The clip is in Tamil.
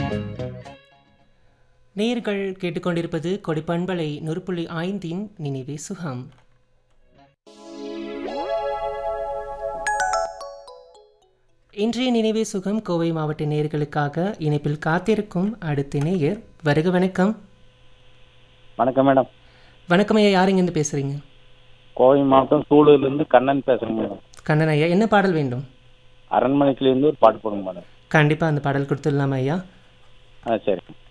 நேயர்கள் கேட்டுக்கொண்டிருப்பது கொடிப்பண்பலை நொறுப்புள்ளி ஐந்தின் நினைவே சுகம் இன்றைய நினைவே சுகம் கோவை மாவட்ட நேயர்களுக்காக இணைப்பில் காத்திருக்கும் அடுத்த நேயர் வருக வணக்கம் வணக்கம் மேடம் வணக்கம் ஐயா யார் இங்கேருந்து பேசுகிறீங்க கோவை மாவட்டம் சூலூர்லேருந்து கண்ணன் பேசுகிறேன் மேடம் கண்ணன் ஐயா என்ன பாடல் வேண்டும் அரண்மனைக்குலேருந்து ஒரு பாட்டு போடுங்க மேடம் கண்டிப்பாக அந்த பாடல் கொடுத்துடலாமா ஐயா ஆ சரி